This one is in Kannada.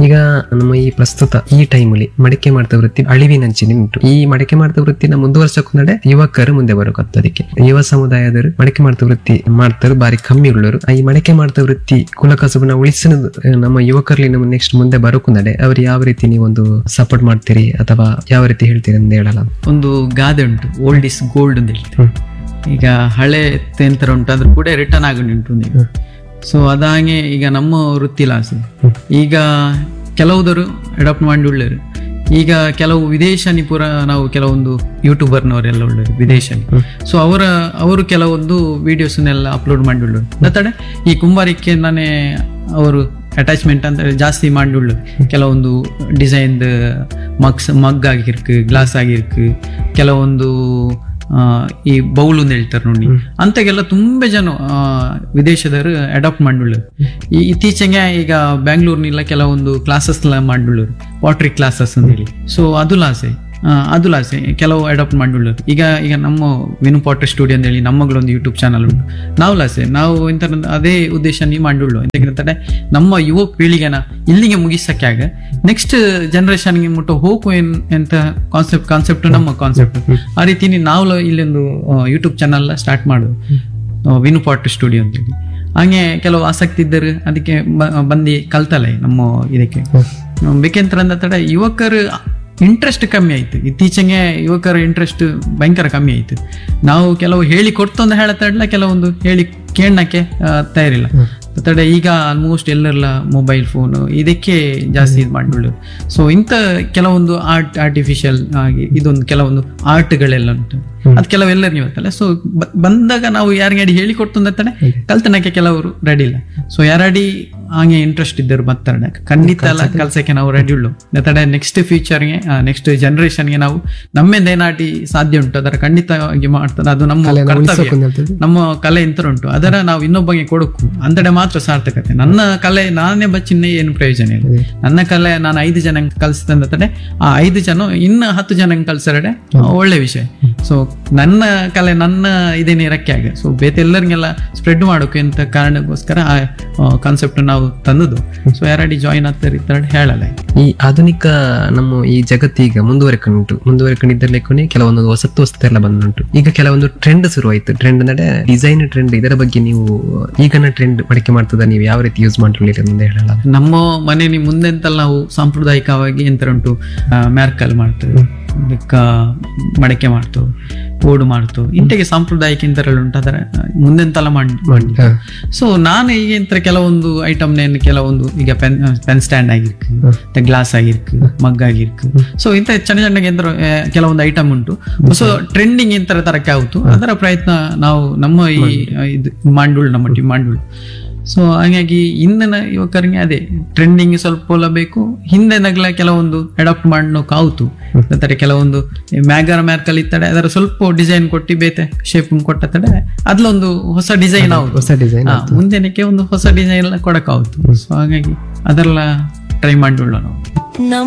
ಈಗ ನಮ್ಮ ಈ ಪ್ರಸ್ತುತ ಈ ಟೈಮಲ್ಲಿ ಮಡಿಕೆ ಮಾಡ್ತಾ ವೃತ್ತಿ ಅಳಿವಿನಂಚಿನ ಉಂಟು ಈ ಮಡಿಕೆ ಮಾಡ್ತಾ ವೃತ್ತಿನ ಮುಂದುವರ್ಸಕೊಂಡೆ ಯುವಕರು ಮುಂದೆ ಬರಕತ್ತದಕ್ಕೆ ಯುವ ಸಮುದಾಯದವರು ಮಡಿಕೆ ಮಾಡ್ತಾ ವೃತ್ತಿ ಮಾಡ್ತಾರೆ ಬಾರಿ ಕಮ್ಮಿ ಉಳ್ಳವರು ಈ ಮಡಿಕೆ ಮಾಡ್ತಾ ವೃತ್ತಿ ಕುಲಕಸಬನ ಉಳಿಸಿನ ನಮ್ಮ ಯುವಕರಲ್ಲಿ ನಮ್ಮ ನೆಕ್ಸ್ಟ್ ಮುಂದೆ ಬರೋಕುಂದಡೆ ಅವ್ರು ಯಾವ ರೀತಿ ನೀವೊಂದು ಸಪೋರ್ಟ್ ಮಾಡ್ತೀರಿ ಅಥವಾ ಯಾವ ರೀತಿ ಹೇಳ್ತೀರಿ ಅಂತ ಹೇಳಲ್ಲ ಒಂದು ಗಾದೆ ಉಂಟು ಓಲ್ಡ್ ಇಸ್ ಗೋಲ್ಡ್ ಅಂತ ಹೇಳ್ತೀವಿ ಹ್ಮ್. ಈಗ ಹಳೆ ತೆಂತರ ಉಂಟು ಅದ್ರ ಕೂಡ ರಿಟರ್ನ್ ಆಗಿ ಉಂಟು ಈಗ ಸೊ ಅದಾಗೆ ಈಗ ನಮ್ಮ ವೃತ್ತಿ ಲಾಸ್ ಈಗ ಕೆಲವುದರು ಅಡಾಪ್ಟ್ ಮಾಡಿ ಉಳ್ಳರು ಈಗ ಕೆಲವು ವಿದೇಶನಿ ಪುರ ನಾವು ಕೆಲವೊಂದು ಯೂಟ್ಯೂಬರ್ನವರೆಲ್ಲ ಉಳ್ಳರು ವಿದೇಶನಿ ಸೊ ಅವರ ಅವರು ಕೆಲವೊಂದು ವಿಡಿಯೋಸ್ನೆಲ್ಲ ಅಪ್ಲೋಡ್ ಮಾಡಿ ಉಳ್ಳರು ಮತ್ತಡೆ ಈ ಕುಂಬಾರಿಕೆ ನಾನೇ ಅವರು ಅಟ್ಯಾಚ್ಮೆಂಟ್ ಅಂತ ಜಾಸ್ತಿ ಮಾಡಿ ಉಳ್ಳರು ಕೆಲವೊಂದು ಡಿಸೈನ್ದ ಮಗ್ಸ್ ಮಗ್ ಆಗಿರ್ಕು ಗ್ಲಾಸ್ ಆಗಿರ್ಕು ಕೆಲವೊಂದು ಆ, ಈ ಬೌಲ್ ಅಂತ ಹೇಳ್ತಾರೆ ನೋಡಿ ಅಂತಾಗೆಲ್ಲ ತುಂಬಾ ಜನ ಆ, ವಿದೇಶದವರು ಅಡಾಪ್ಟ್ ಮಾಡಿಳ್ಳರು ಈ ಇತ್ತೀಚೆಗೆ ಈಗ ಬ್ಯಾಂಗ್ಳೂರ್ನೆಲ್ಲ ಕೆಲವೊಂದು ಕ್ಲಾಸಸ್ ಎಲ್ಲ ಮಾಡಿಳ್ಳರು ಪಾಟ್ರಿ ಕ್ಲಾಸಸ್ ಅಂತ ಹೇಳಿ ಸೊ ಅದು ಲಾಸೆ ಆ, ಅದು ಲಾಸೆ ಕೆಲವು ಅಡಾಪ್ಟ್ ಮಾಡಿಳ್ಳರು ಈಗ ಈಗ ನಮ್ಮ ವಿನು ಪಾಟ್ರಿ ಸ್ಟುಡಿಯೋ ಅಂತ ಹೇಳಿ ನಮ್ಮಗಳೊಂದು ಯೂಟ್ಯೂಬ್ ಚಾನಲ್ ಉಂಟು ನಾವು ಲಾಸೆ ನಾವು ಇಂಥ ಅದೇ ಉದ್ದೇಶ ನೀವು ಮಾಡಿಳ್ಳು ಎಂತಂದ್ರೆ ನಮ್ಮ ಯುವ ಪೀಳಿಗೆನ ಇಲ್ಲಿಗೆ ಮುಗಿಸಕ್ಕೆ ಆಗ ನೆಕ್ಸ್ಟ್ ಜನರೇಷನ್ಗೆ ಮುಟ್ಟೋ ಹೋಗು ಏನ್ ಎಂತ ಕಾನ್ಸೆಪ್ಟ್ ಕಾನ್ಸೆಪ್ಟ್ ನಮ್ಮ ಕಾನ್ಸೆಪ್ಟ್ ಆ ರೀತಿ ನಾವು ಇಲ್ಲೊಂದು ಯೂಟ್ಯೂಬ್ ಚಾನಲ್ ಸ್ಟಾರ್ಟ್ ಮಾಡು ವಿನು ಪಾಟ್ ಸ್ಟುಡಿಯೋ ಅಂತೇಳಿ ಹಾಗೆ ಕೆಲವು ಆಸಕ್ತಿ ಇದ್ದರು ಅದಕ್ಕೆ ಬ- ಬಂದು ಕಲ್ತಲ್ಲ ನಮ್ಮ ಇದಕ್ಕೆ ಬೇಕೆಂತ ತಡ ಯುವಕರು ಇಂಟ್ರೆಸ್ಟ್ ಕಮ್ಮಿ ಆಯ್ತು ಇತ್ತೀಚೆಗೆ ಯುವಕರ ಇಂಟ್ರೆಸ್ಟ್ ಭಯಂಕರ ಕಮ್ಮಿ ಆಯ್ತು ನಾವು ಕೆಲವು ಹೇಳಿ ಕೊಡ್ತು ಅಂತ ಹೇಳತ್ತಡ್ಲ ಕೆಲವೊಂದು ಹೇಳಿ ಕೇಳಕ್ಕೆ ತಯಾರಿಲ್ಲ ತಡೆ ಈಗ ಆಲ್ಮೋಸ್ಟ್ ಎಲ್ಲರೆಲ್ಲ ಮೊಬೈಲ್ ಫೋನು ಇದಕ್ಕೆ ಜಾಸ್ತಿ ಇದು ಮಾಡಿಬಿಡು ಸೊ ಇಂಥ ಕೆಲವೊಂದು ಆರ್ಟ್ ಆರ್ಟಿಫಿಷಿಯಲ್ ಆಗಿ ಇದೊಂದು ಕೆಲವೊಂದು ಆರ್ಟ್ಗಳೆಲ್ಲ ಉಂಟು ಅದು ಕೆಲವೆಲ್ಲರೂ ನೀವು ಗೊತ್ತಲ್ಲ ಸೊ ಬಂದಾಗ ನಾವು ಯಾರಿಗೆ ಅಡಿ ಹೇಳಿ ಕೊಡ್ತು ಅಂತಾನೆ ಕಲ್ತನಕ್ಕೆ ಕೆಲವರು ರೆಡಿ ಇಲ್ಲ ಸೊ ಯಾರಡಿ ಹಾಗೆ ಇಂಟ್ರೆಸ್ಟ್ ಇದ್ದರು ಬರ್ತಾರೆ ಖಂಡಿತ ಎಲ್ಲ ಕಲ್ಸಕ್ಕೆ ನಾವು ರೆಡಿ ಉಳ್ಳು ತಡೆ ನೆಕ್ಸ್ಟ್ ಫ್ಯೂಚರ್ಗೆ ನೆಕ್ಸ್ಟ್ ಜನರೇಷನ್ಗೆ ನಾವು ನಮ್ಮಿಂದ ಏನಾಟಿ ಸಾಧ್ಯ ಉಂಟು ಅದರ ಖಂಡಿತವಾಗಿ ಮಾಡ್ತಾರೆ ಅದು ನಮ್ಮ ಕರ್ತವ್ಯ ಹೇಳ್ತಿದ್ದೆ ನಮ್ಮ ಕಲೆ ಎಂತ ಉಂಟು ಅದರ ನಾವು ಇನ್ನೊಬ್ಬಗೆ ಕೊಡಕು ಅಂದಡೆ ಮಾತ್ರ ಸಾರ್ಥಕತೆ ನನ್ನ ಕಲೆ ನಾನೇ ಬಚ್ಚಿನ್ನೇ ಏನು ಪ್ರಯೋಜನ ಇಲ್ಲ ನನ್ನ ಕಲೆ ನಾನು ಐದು ಜನ ಕಲಿಸಿದಂದ ತಡೆ ಆ ಐದು ಜನ ಇನ್ನು ಹತ್ತು ಜನ ಕಲ್ಸರಡೆ ಒಳ್ಳೆ ವಿಷಯ ಸೊ ನನ್ನ ಕಲೆ ನನ್ನ ಇದೇನೆ ಇರಕ್ಕೆ ಆಗ ಸೊ ಬೇತೆ ಎಲ್ಲರಿಗೆಲ್ಲ ಸ್ಪ್ರೆಡ್ ಮಾಡೋಕೆ ಅಂತ ಕಾರಣಕ್ಕೋಸ್ಕರ ಆ ಕಾನ್ಸೆಪ್ಟ್ ನಾವು ತಂದದ್ದು ಸೊ ಯಾರಡಿ ಜಾಯಿನ್ ಆಗ್ತಾರೆ ಇತ್ತರ ಹೇಳಲ್ಲ ಈ ಆಧುನಿಕ ನಮ್ಮ ಈ ಜಗತ್ತೀಗ ಮುಂದುವರೆಕೊಂಡು ಮುಂದುವರೆಕೊಂಡಿದ್ದಲ್ಲೇ ಕೆಲವೊಂದು ಹೊಸತ್ತು ಹೊಸತು ಎಲ್ಲ ಬಂದುಂಟು ಈಗ ಕೆಲವೊಂದು ಟ್ರೆಂಡ್ ಶುರುವಾಯ್ತು ಟ್ರೆಂಡ್ ಅಂದ್ರೆ ಡಿಸೈನ್ ಟ್ರೆಂಡ್ ಇದರ ಬಗ್ಗೆ ನೀವು ಈಗಿನ ಟ್ರೆಂಡ್ ಮಡಿಕೆ ಮಾಡ್ತದ ನೀವು ಯಾವ ರೀತಿ ಯೂಸ್ ಮಾಡ್ಕೊಳ್ಳಿರಿ ಅಂತ ಹೇಳಲ್ಲ ನಮ್ಮ ಮನೆಯಲ್ಲಿ ಮುಂದೆಂತಲ್ಲ ನಾವು ಸಾಂಪ್ರದಾಯಿಕವಾಗಿ ಎಂತ ಉಂಟು ಮ್ಯಾರ್ಕಲ್ ಮಾಡ್ತೇವೆ ಅದಕ್ಕ ಮಡಕೆ ಮಾಡ್ತೇವೆ ಓಡು ಮಾಡ್ತೇವೆ ಇಂತೆಗೆ ಸಾಂಪ್ರದಾಯಿಕ ಇಂತರಲ್ಲಿ ಉಂಟು ಅದರ ಮುಂದೆಂತೆಲ್ಲ ಮಾಡಿ ಮಾಡಿ ಹಾ. ಸೊ ನಾನು ಈಗ ಇಂತ ಕೆಲವೊಂದು ಐಟಮ್ ನೇನು ಕೆಲವೊಂದು ಈಗ ಪೆನ್ ಪೆನ್ ಸ್ಟ್ಯಾಂಡ್ ಆಗಿರ್ಕು ಮತ್ತೆ ಗ್ಲಾಸ್ ಆಗಿರ್ಕು ಮಗ್ ಆಗಿರ್ಕು ಸೊ ಇಂಥ ಸಣ್ಣ ಸಣ್ಣ ಎಂತ ಕೆಲವೊಂದು ಐಟಮ್ ಉಂಟು ಸೊ ಟ್ರೆಂಡಿಂಗ್ ಇಂತರ ತರಕ್ಕೆ ಆಗುತ್ತು ಅದರ ಪ್ರಯತ್ನ ನಾವು ನಮ್ಮ ಈ ಇದು ಮಂಡುಳು ನಮ್ಮ ಟೀಮ್ ಮಂಡುಳು ಸೊ ಹಾಗಾಗಿ ಇಂದಿನ ಯುವಕರಿಗೆ ಅದೇ ಟ್ರೆಂಡಿಂಗ್ ಸ್ವಲ್ಪ ಒಲ ಬೇಕು ಹಿಂದೆನಗ್ಲ ಕೆಲವೊಂದು ಅಡಾಪ್ಟ್ ಮಾಡೋಕೆ ಆಯ್ತು ಅಂದರೆ ಕೆಲವೊಂದು ಮ್ಯಾಗರ್ ಮ್ಯಾರ್ಕಲ್ ಇತ್ತಡೆ ಅದರ ಸ್ವಲ್ಪ ಡಿಸೈನ್ ಕೊಟ್ಟು ಬೇತೆ ಶೇಪ್ ಕೊಟ್ಟ ತಡೆ ಅದ್ಲೊಂದು ಹೊಸ ಡಿಸೈನ್ ಆಗುತ್ತೆ ಹೊಸ ಡಿಸೈನ್ ಹಾ, ಮುಂದೆನಕ್ಕೆ ಒಂದು ಹೊಸ ಡಿಸೈನ್ ಎಲ್ಲ ಕೊಡಕ್ಕಾಗುತ್ತೆ ಸೊ ಹಾಗಾಗಿ ಅದೆಲ್ಲ ಟ್ರೈ ಮಾಡಿಕೊಳ್ಳೋಣ ನಾವು ನಮ್ಮ